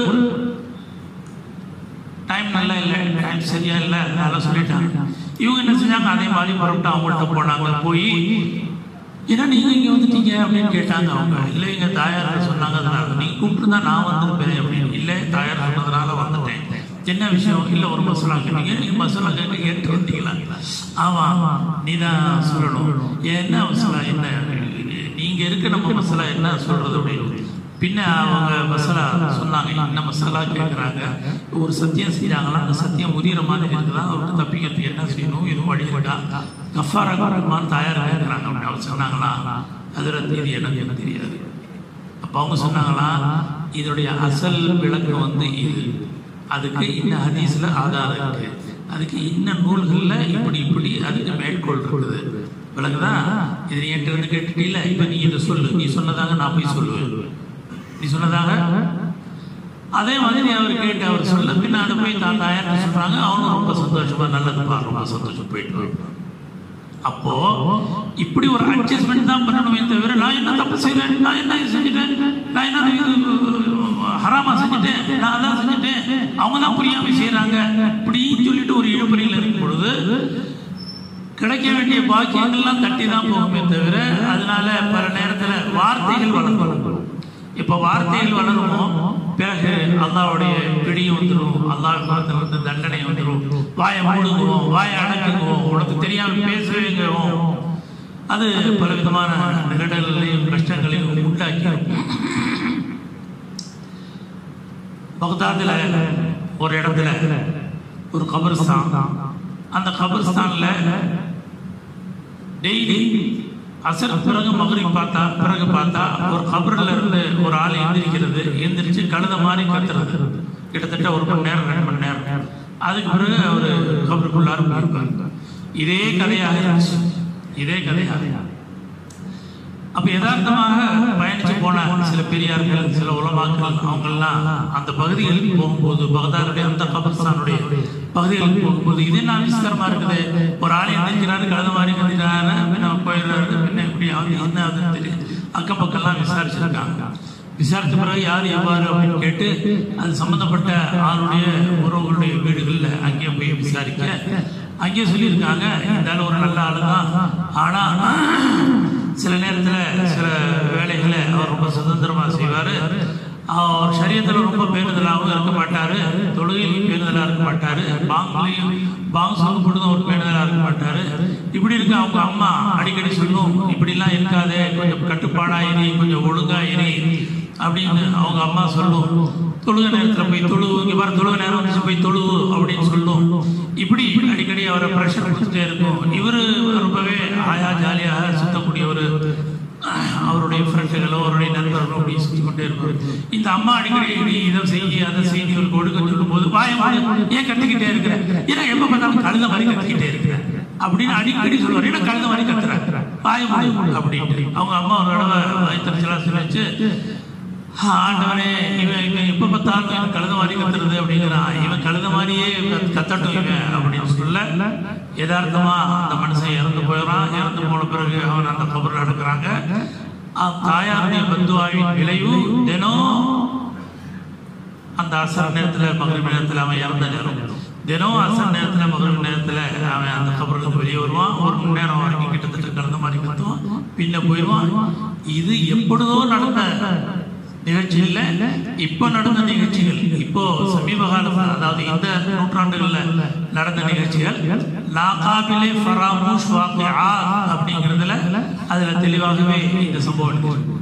Speaker 1: டைம் நல்லா இல்லை டைம் சரியா இல்லை அதனால சொல்லிட்டாங்க இவங்க என்ன செஞ்சாங்க அதே மாதிரி புறப்பட்டு அவங்கள்ட்ட போனாங்க போய் ஏன்னா நீங்க இங்க வந்துட்டீங்க அப்படின்னு கேட்டாங்க அவங்க இல்லை எங்க தாயார் சொன்னாங்க அதனால நீங்க கூப்பிட்டு தான் நான் வந்திருப்பேன் அப்படின்னு இல்லை தாயார் சொன்னதுனால வந்துட்டேன் என்ன விஷயம் இல்ல ஒரு மசாலா கேட்டீங்க நீங்க மசாலா கேட்டு கேட்டு வந்தீங்களா ஆமா நீ தான் சொல்லணும் என்ன மசாலா என்ன நீங்க இருக்க நம்ம மசாலா என்ன சொல்றது அப்படின்னு பின்ன அவங்க மசாலா சொன்னாங்க என்ன மசாலா கேட்குறாங்க ஒரு சத்தியம் செஞ்சாங்களா அந்த சத்தியம் உரியற மாதிரி இருக்குதா அவருக்கு தப்பிக்கிறதுக்கு என்ன செய்யணும் எதுவும் வழி இருக்கா கஃபாரா ரஹ்மான் தயார் ஆகிறாங்க அப்படின்னு அவங்க சொன்னாங்களா அதில் இது எனக்கு தெரியாது அப்போ அவங்க சொன்னாங்களா இதனுடைய அசல் விளக்கம் வந்து இது அதுக்கு இந்த ஹதீஸ்ல ஆதாரம் இருக்கு அதுக்கு இன்ன நூல்கள்ல இப்படி இப்படி அதுக்கு மேற்கோள் இருக்குது விளக்குதா இது நீ என்கிட்ட இருந்து கேட்டுட்டீல இப்ப நீ இதை சொல்லு நீ சொன்னதாக நான் போய் சொல்லுவேன் நீ சொன்னதாக அதே மாதிரி அவர் கேட்டு அவர் சொல்ல பின்னாடி போய் தான் தாயார்ட்ட சொல்றாங்க அவனும் ரொம்ப சந்தோஷமா நல்லதுப்பா ரொம்ப சந்தோஷம் போயிட்டு வா. அப்போ இப்படி ஒரு அட்ஜஸ்ட்மெண்ட் தான் பண்ணணுமே தவிர நான் என்ன தப்பு செய்றேன் நான் என்ன செஞ்சுட்டேன் நான் என்ன இது, ஹராமா செஞ்சுட்டேன் நான் அதான் செஞ்சுட்டேன் அவங்க தான் புரியாம செய்றாங்க இப்படின்னு சொல்லிட்டு ஒரு இழுபறியில் இருக்கும் பொழுது கிடைக்க வேண்டிய பாக்கியங்கள்லாம் தட்டி தான் போகுமே தவிர அதனால பல நேரத்துல வார்த்தைகள் வளர்ந்து இப்ப வார்த்தைகள் வளருமோ பிறகு அல்லாவுடைய பிடியும் வந்துடும் அல்லாஹ் இருந்து தண்டனை வந்துடும் வாயை மூடுங்குவோம் வாயை அடக்குங்குவோம் உனக்கு தெரியாம பேசுவேங்கிறோம் அது பல விதமான நிகழ்வுகளையும் கஷ்டங்களையும் உண்டாக்கிடும் பக்தாதுல ஒரு இடத்துல ஒரு கபர்ஸ்தான் அந்த கபர்ஸ்தான்ல டெய்லி அசர் பிறகு மகரி பார்த்தா பிறகு பார்த்தா ஒரு கபர்ல இருந்து ஒரு ஆள் எந்திரிக்கிறது எந்திரிச்சு கழுத மாதிரி கத்துறது கிட்டத்தட்ட ஒரு மணி நேரம் ரெண்டு மணி நேரம் அதுக்கு பிறகு அவர் கபருக்குள்ளார இருப்பார் இதே கதையாக இருந்துச்சு இதே கதையாக அப்ப யதார்த்தமாக பயணிச்சு போன சில பெரியார்கள் சில உலமாக்கள் அவங்கெல்லாம் அந்த பகுதிகளுக்கு போகும்போது பகதாதுடைய அந்த கபர்ஸ்தானுடைய பகுதிகளுக்கு போகும்போது இது என்ன விஸ்தரமா இருக்குது ஒரு ஆள் எந்திரிக்கிறாரு கலந்த மாதிரி கந்திக்கிறாரு பின்ன போயிடுறாரு பின்ன இப்படி ஆகுது என்ன ஆகுதுன்னு தெரியும் அக்கம் பக்கம்லாம் விசாரிச்சிருக்காங்க விசாரித்த பிறகு யார் எவ்வாறு அப்படின்னு கேட்டு அது சம்பந்தப்பட்ட ஆளுடைய உறவுகளுடைய வீடுகள்ல அங்கேயே போய் விசாரிக்க அங்கேயே சொல்லியிருக்காங்க இந்த ஆள் ஒரு நல்ல ஆளு தான் ஆனா சில நேரத்துல சில வேலைகளை அவர் ரொம்ப சுதந்திரமா செய்வாரு அவர் சரியத்தில் ரொம்ப பேருதலாகவும் இருக்க மாட்டாரு தொழுகையில் பேருதலா இருக்க மாட்டாரு பாங்குலையும் பாங்கு சொல்லும் பொழுதும் அவர் பேருதலா இருக்க மாட்டாரு இப்படி இருக்க அவங்க அம்மா அடிக்கடி சொல்லும் இப்படிலாம் இருக்காதே கொஞ்சம் கட்டுப்பாடா இரு கொஞ்சம் ஒழுங்கா இரு அப்படின்னு அவங்க அம்மா சொல்லும் தொழுக நேரத்துல போய் தொழுவு இங்க பாரு தொழுக நேரம் வந்துச்சு போய் தொழுவு அப்படின்னு சொல்லும் இப்படி அடிக்கடி அவரை ப்ரெஷர் கொடுத்துட்டே இருக்கும் இவரு ரொம்பவே ஆயா ஜாலியாக சுத்தக்கூடிய ஒரு அவருடைய ஃப்ரெண்டுகளோ அவருடைய நண்பர்களோ அப்படி சுற்றி கொண்டே இருப்பார் இந்த அம்மா அடிக்கடி நீ இதை செய்ய அதை செய்ய ஒரு கொடுக்க சொல்லும் போது வாய ஏன் கத்திக்கிட்டே இருக்கிற ஏன்னா எப்ப பார்த்தாலும் கழுத மாதிரி கத்திக்கிட்டே இருக்கிற அப்படின்னு அடிக்கடி சொல்லுவார் ஏன்னா கழுத மாதிரி கத்துற வாய மூடு அப்படின்னு அவங்க அம்மா ஒரு தடவை வயிற்றுச்சலா சொல்லிச்சு ஆண்டவனே இவன் இவன் எப்ப பார்த்தாலும் இவன் கழுத மாதிரி கத்துறது அப்படிங்கிறான் இவன் கழுத மாதிரியே கத்- கத்தட்டும் இவன் அப்படின்னு சொல்ல யதார்த்தமா அந்த மனுஷன் இறந்து போயிடறான் இறந்து போன பிறகு அவன் அந்த கபர் நடக்கிறாங்க தாயாருடைய பந்துவாவின் விளைவு தினம் அந்த அசர் நேரத்துல மகரிப் நேரத்துல அவன் இறந்த நேரம் தினம் அசர் நேரத்துல மகரிப் நேரத்துல அவன் அந்த கபருக்கு வெளியே வருவான் ஒரு மணி நேரம் வரைக்கும் கிட்டத்தட்ட கலந்த மாதிரி கத்துவான் பின்ன போயிடுவான் இது எப்பொழுதோ நடந்த நிகழ்ச்சி இல்ல இப்ப நடந்த நிகழ்ச்சிகள் இப்போ சமீப காலத்துல அதாவது இந்த நூற்றாண்டுகள்ல நடந்த நிகழ்ச்சிகள் லாகாபிலே ஃபராமூஷ் வாக்கிஆத் அப்படிங்கிறதுல அதுல தெளிவாகவே இந்த சம்பவம் இருக்கு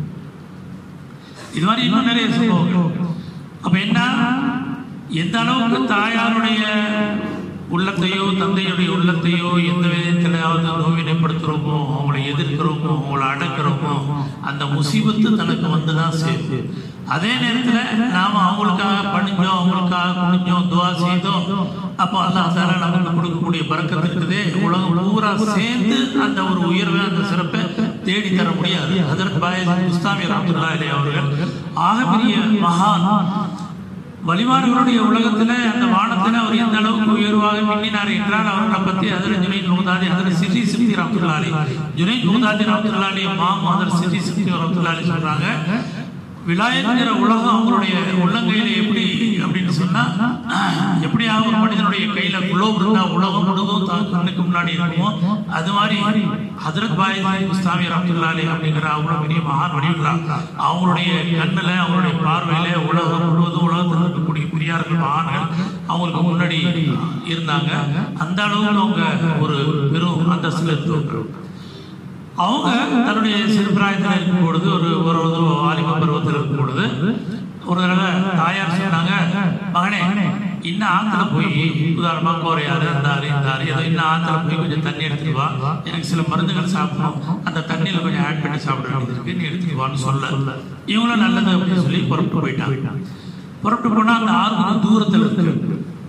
Speaker 1: இது மாதிரி இன்னும் நிறைய சம்பவங்கள் அப்ப என்ன எந்த அளவுக்கு தாயாருடைய உள்ளத்தையோ தந்தையுடைய உள்ளத்தையோ எந்த விதத்திலாவது நோவினைப்படுத்துறோமோ அவங்களை எதிர்க்கிறோமோ அவங்களை அடக்கிறோமோ அந்த முசீபத்து தனக்கு வந்துதான் சேரும் அதே நேரத்துல நாம அவங்களுக்காக பணிஞ்சோம் அவங்களுக்காக குனிஞ்சோம் துவா செய்தோம் அப்போ அல்லாஹ் தாலா நமக்கு கொடுக்கக்கூடிய பறக்கத்து இருக்குதே உலகம் பூரா சேர்ந்து அந்த ஒரு உயர்வை அந்த சிறப்பை தேடி தர முடியாது அதற்கு பாயஸ் முஸ்தாமி ராமத்துல்லா அலி அவர்கள் ஆகப்பெரிய மகான் வழிமாறுகளுடைய உலகத்துல அந்த வானத்துல அவர் எந்த அளவுக்கு உயர்வாக மின்னினார் என்றால் அவர்களை பத்தி அதில் ஜுனைத் முகதாதி அதில் சிறி சித்தி ராமத்துல்லாலி ஜுனைத் முகதாதி ராமத்துல்லாலி மாம் அதில் சிறி சித்தி ராமத்துல்லாலி சொல்றாங்க விலாயத்துங்கிற உலகம் அவங்களுடைய உள்ளங்கையில எப்படி அப்படின்னு சொன்னா எப்படியாக ஒரு மனிதனுடைய கையில குளோப் இருந்தா உலகம் முழுதும் தான் கண்ணுக்கு முன்னாடி இருக்குமோ அது மாதிரி ஹதரத் பாய் முஸ்தாமி ரஹ்மத்துல்லாஹி அப்படிங்கிற அவ்வளவு பெரிய மகான் வடிவுகளா அவங்களுடைய கண்ணுல அவங்களுடைய பார்வையில உலகம் முழுவதும் உலகத்தில் இருக்கக்கூடிய பெரியார்கள் மகான்கள் அவங்களுக்கு முன்னாடி இருந்தாங்க அந்த அளவுக்கு அவங்க ஒரு பெரும் அந்தஸ்துல இருந்தவங்க அவங்க தன்னுடைய சிறுபிராயத்தில் இருக்கும் பொழுது ஒரு ஒரு ஒரு வாலிப பருவத்தில் இருக்கும் பொழுது ஒரு தடவை தாயார் சொன்னாங்க மகனே இன்னும் ஆத்துல போய் உதாரணமா கோரையாறு இருந்தாரு இருந்தாரு ஏதோ இன்னும் ஆத்துல போய் கொஞ்சம் தண்ணி எடுத்துட்டு வா எனக்கு சில மருந்துகள் சாப்பிடணும் அந்த தண்ணியில கொஞ்சம் ஆட் பண்ணி சாப்பிட வேண்டியது இருக்கு நீ எடுத்துட்டு வான்னு சொல்ல இவங்களும் நல்லது அப்படின்னு சொல்லி புறப்பட்டு போயிட்டாங்க புறப்பட்டு போனா அந்த ஆறு கொஞ்சம் தூரத்துல இருக்கு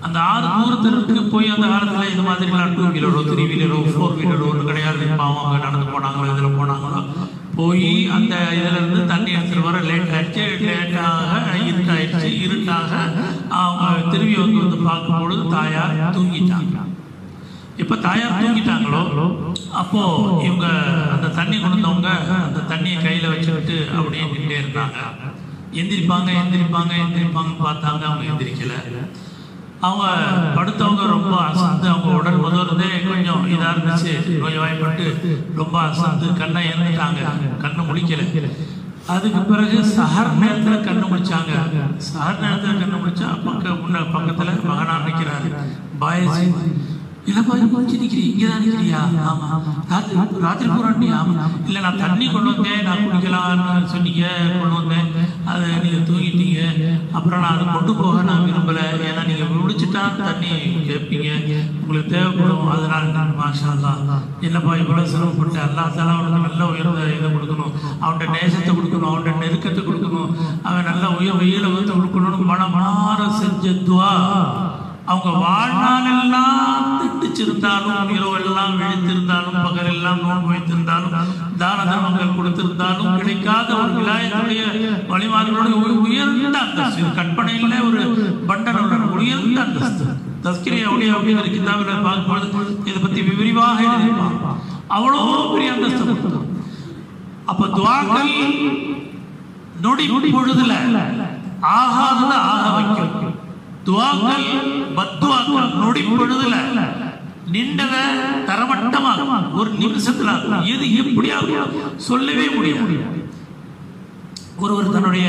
Speaker 1: அந்த ஆறு தூரத்திற்கு போய் அந்த காலத்துல இது மாதிரிலாம் டூ வீலரோ த்ரீ வீலரோ ஃபோர் வீலரோ ஒன்று கிடையாது பாவம் அவங்க நடந்து போனாங்களோ இதில் போனாங்களோ போய் அந்த இதுல இருந்து தண்ணி எடுத்துட்டு வர லேட் ஆயிடுச்சு லேட்டாக இருட்டாயிடுச்சு இருட்டாக அவங்க திரும்பி வந்து வந்து பார்க்கும்பொழுது தாயார் தூங்கிட்டாங்க இப்ப தாயார் தூங்கிட்டாங்களோ அப்போ இவங்க அந்த தண்ணி கொண்டு வந்தவங்க அந்த தண்ணியை கையில வச்சுக்கிட்டு அப்படியே நின்றுட்டே இருந்தாங்க எந்திரிப்பாங்க எந்திரிப்பாங்க எந்திரிப்பாங்கன்னு பார்த்தாங்க அவங்க எந்திரிக்கல அவங்க படுத்தவங்க ரொம்ப அசந்து அவங்க உடல் முதல்றதே கொஞ்சம் இதா இருந்துச்சு கொஞ்சம் வாய்ப்பட்டு ரொம்ப அசந்து கண்ணை இறந்துட்டாங்க கண்ணு முழிக்கல அதுக்கு பிறகு சஹர் நேரத்துல கண்ணு முடிச்சாங்க சஹர் நேரத்துல கண்ணு முடிச்சா பக்க முன்ன பக்கத்துல மகனா நிற்கிறாரு பாயசி என்னப்பா இங்க முடிச்சு நிக்கிறீ இங்கதான் நிக்கிறியா ஆமா ராத்திரி ராத்திரி பூராண்டி ஆமா இல்ல நான் தண்ணி கொண்டு வந்தேன் நான் குடிக்கலாம்னு சொன்னீங்க கொண்டு வந்தேன் அதை நீங்க தூங்கிட்டீங்க அப்புறம் நான் அதை கொண்டு போக நான் விரும்பல ஏன்னா நீங்க முடிச்சுட்டா தண்ணி கேட்பீங்க உங்களுக்கு தேவைப்படும் அதனால நான் மாஷா அல்லாஹ் என்னப்பா இவ்வளவு சிரமப்பட்டு அல்லா தாலா அவனுக்கு நல்ல உயர்ந்த இதை கொடுக்கணும் அவன்கிட்ட நேசத்தை கொடுக்கணும் அவன்கிட்ட நெருக்கத்தை கொடுக்கணும் அவன் நல்ல உயர் வெயில வந்து கொடுக்கணும்னு மனமாற செஞ்ச துவா அவங்க வாழ்நாளெல்லாம் திட்டுச்சிருந்தாலும் இரவெல்லாம் விழித்திருந்தாலும் பகலெல்லாம் நோன்பு வைத்திருந்தாலும் தான தர்மங்கள் கொடுத்திருந்தாலும் கிடைக்காத ஒரு விலாயத்துடைய வழிமார்களோட ஒரு உயர்ந்த அந்தஸ்து இது கற்பனையில ஒரு பண்டனோட உயர்ந்த அந்தஸ்து தஸ்கிரி அவளியா அப்படிங்கிற கிதாபில் பார்க்கும்போது இதை பத்தி விரிவாக எழுதியிருப்பான் அவ்வளோ பெரிய அந்தஸ்து கொடுத்தோம் அப்ப துவாக்கள் நொடி பொழுதுல ஆகாதத ஆக வைக்கும் துவாக்கள் பத்துவாக்கள் நொடி பொழுதுல நின்றத தரமட்டமாக ஒரு நிமிஷத்துல ஆகும். எது எப்படியாவது சொல்லவே முடியாது ஒருவர் தன்னுடைய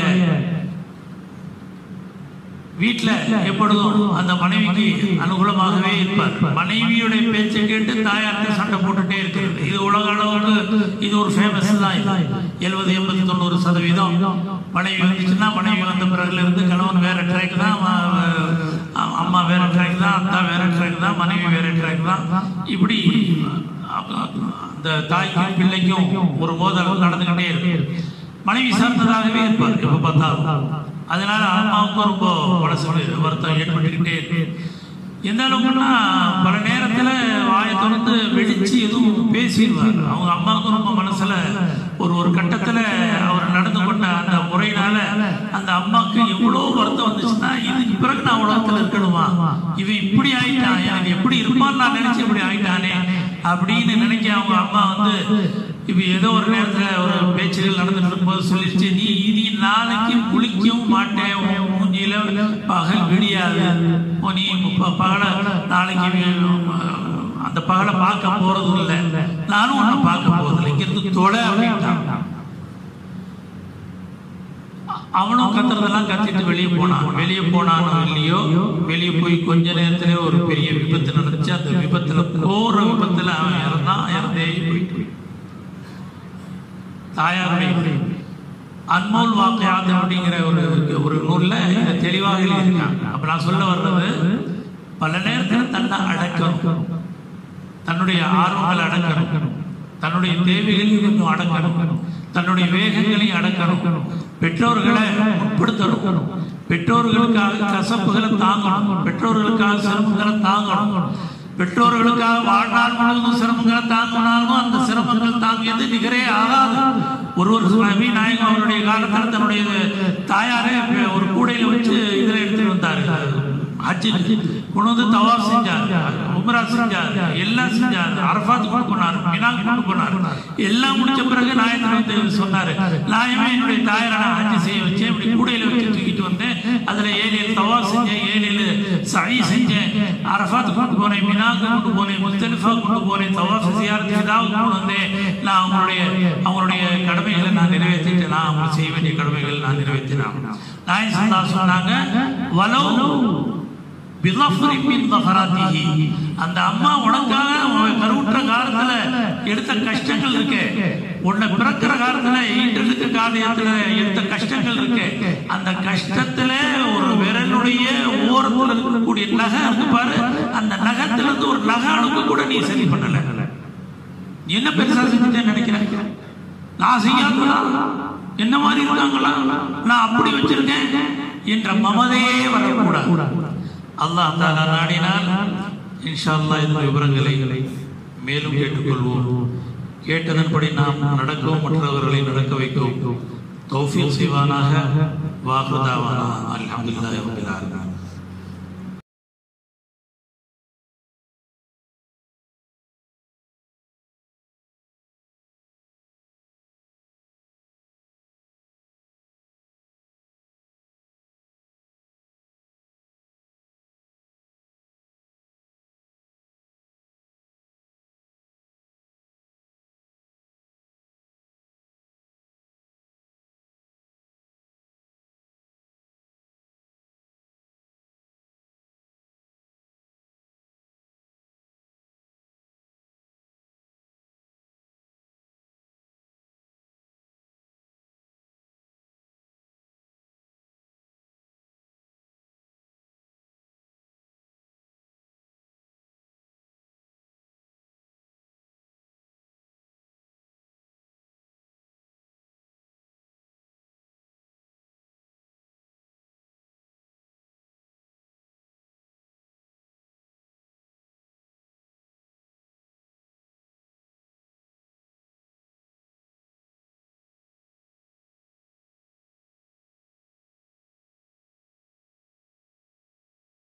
Speaker 1: வீட்டுல எப்பொழுதும் அந்த மனைவிக்கு அனுகூலமாகவே இருப்பார் மனைவியுடைய பேச்சை கேட்டு தாயார்கிட்ட சண்டை போட்டுட்டே இருக்கிறது இது உலக அளவுக்கு இது ஒரு ஃபேமஸ் தான் இது எழுபது எண்பது தொண்ணூறு சதவீதம் மனைவி வந்துச்சுன்னா மனைவி வந்த பிறகுல இருந்து கணவன் வேற ட்ராக் தான் அ- அம்மா வேற ட்ராக் தான் அத்தா வேற ட்ராக் தான் மனைவி வேற ட்ராக் தான் இப்படி அ- அந்த தாய்க்கும் பிள்ளைக்கும் ஒரு மோதல் நடந்துகிட்டே இருக்கு மனைவி சார்ந்ததாகவே இருப்பார் எப்ப பார்த்தாலும் அதனால அம்மாவுக்கும் ரொம்ப மனசுக்கு வருத்தம் ஏற்பட்டுக்கிட்டே இருக்கு எந்த அளவுக்குன்னா பல நேரத்துல வாயை திறந்து வெடிச்சு எதுவும் பேசிடுவார் அவங்க அம்மாவுக்கும் ரொம்ப மனசுல ஒரு ஒரு கட்டத்துல அவர் நடந்து கொண்ட அந்த முறையினால அந்த அம்மாவுக்கு எவ்வளவு வருத்தம் வந்துச்சுன்னா இதுக்கு பிறகு நான் உலகத்துல இருக்கணுமா இவன் இப்படி ஆயிட்டான் எனக்கு எப்படி இருப்பான்னு நான் நினைச்சு இப்படி ஆயிட்டானே அப்படின்னு நினைக்க அவங்க அம்மா வந்து இப்ப ஏதோ ஒரு நேரத்துல ஒரு பேச்சுகள் நடந்துட்டு இருக்கும்போது சொல்லிருச்சு நீ இனி நாளைக்கு குளிக்கவும் மாட்டேன் உன் மூஞ்சியில பகல் விடியாது உன் நீ ப- பகல நாளைக்கு வி- அந்த பகலை பார்க்க போறதும் இல்லை நானும் உன்னை பார்க்க போறதில்லை இங்கிருந்து தொலை அப்படின்ட்டான் அவனும் கத்துறதெல்லாம் கத்திட்டு வெளியே போனான் வெளியே போனானோ இல்லையோ வெளியே போய் கொஞ்ச நேரத்திலே ஒரு பெரிய விபத்து நடந்துச்சு அந்த விபத்துல கோர விபத்துல அவன் இறந்தான் இறந்தே போயிட்டு தாயாருடைய அன்மோல் வாக்கையாது அப்படிங்கிற ஒரு ஒரு நூல்ல இதை தெளிவாக எழுதியிருக்காங்க அப்ப நான் சொல்ல வர்றது பல நேரத்தில் தன்னை அடக்கணும் தன்னுடைய ஆர்வங்களை அடக்கணும் தன்னுடைய தேவைகளையும் கொஞ்சம் அடக்கணும் தன்னுடைய வேகங்களையும் அடக்கணும் பெற்றோர்களை முற்படுத்தணும் பெற்றோர்களுக்காக கசப்புகளை தாங்கணும் பெற்றோர்களுக்காக சிரமங்களை தாங்கணும் பெற்றோர்களுக்காக வாழ்நாள் முழுவதும் சிரமங்களை தாங்கினாலும் அந்த சிரமங்கள் தாங்கியது நிகரே ஆகாது ஒருவர் நபி நாயகம் அவருடைய காலத்தில் தன்னுடைய தாயாரே ஒரு கூடையில வச்சு இதுல எடுத்துட்டு வந்தாரு ஹஜ்ஜு கொண்டு வந்து தவாப் செஞ்சார் உம்ரா செஞ்சார் எல்லாம் செஞ்சார் அரபாத் கொண்டு போனார் மினாக் கொண்டு போனார் எல்லாம் முடிச்ச பிறகு நாயகர் வந்து சொன்னாரு நாயமே என்னுடைய தாயாரை நான் ஹஜ்ஜு செய்ய வச்சேன் இப்படி கூடையில வச்சு தூக்கிட்டு வந்தேன் அதுல ஏழு ஏழு தவாப் செஞ்சேன் ஏழு ஏழு சை செஞ்சேன் அரபாத் கொண்டு போனேன் மினாக்கு கொண்டு போனேன் முஸ்தலிஃபா கொண்டு போனேன் தவாப் சியாரத் ஃபிதாவுக்கு கொண்டு வந்தேன் நான் அவங்களுடைய அவங்களுடைய கடமைகளை நான் நிறைவேற்றிட்டேன் நான் அவங்க செய்ய வேண்டிய கடமைகள் நான் நிறைவேற்றினேன் நாயன் சந்தா சொன்னாங்க வலோ பிலஃப்ரி மின் தஃபராத்திஹி. அந்த அம்மா உனக்காக உன் கருவுற்ற காலத்துல எடுத்த கஷ்டங்கள் இருக்கு உன்னை பிறக்கிற காலத்துல ஈட்டெடுக்க காரியத்துல எடுத்த கஷ்டங்கள் இருக்கு அந்த கஷ்டத்துல ஒரு விரலுடைய ஓரத்துல இருக்கக்கூடிய நகை இருக்கு பாரு அந்த நகத்துல இருந்து ஒரு நகை அணுக்கு கூட நீ சரி பண்ணல நீ என்ன பெருசா செஞ்சுட்டேன்னு நினைக்கிறேன் நான் செய்யாததா என்ன மாதிரி இருக்காங்களா நான் அப்படி வச்சிருக்கேன் என்ற மமதையே வரக்கூடாது அல்லாஹ் தாலா நாடினால் இன்ஷா அல்லாஹ் இந்த விவரங்களை மேலும் கேட்டுக்கொள்வோம் கேட்டதன்படி நாம் நடக்கவும் மற்றவர்களை நடக்க வைக்கவும் தௌஃபீக் செய்வானாக வாகுதாவானா அல்ஹம்துலில்லாஹி ரப்பில் ஆலமீன்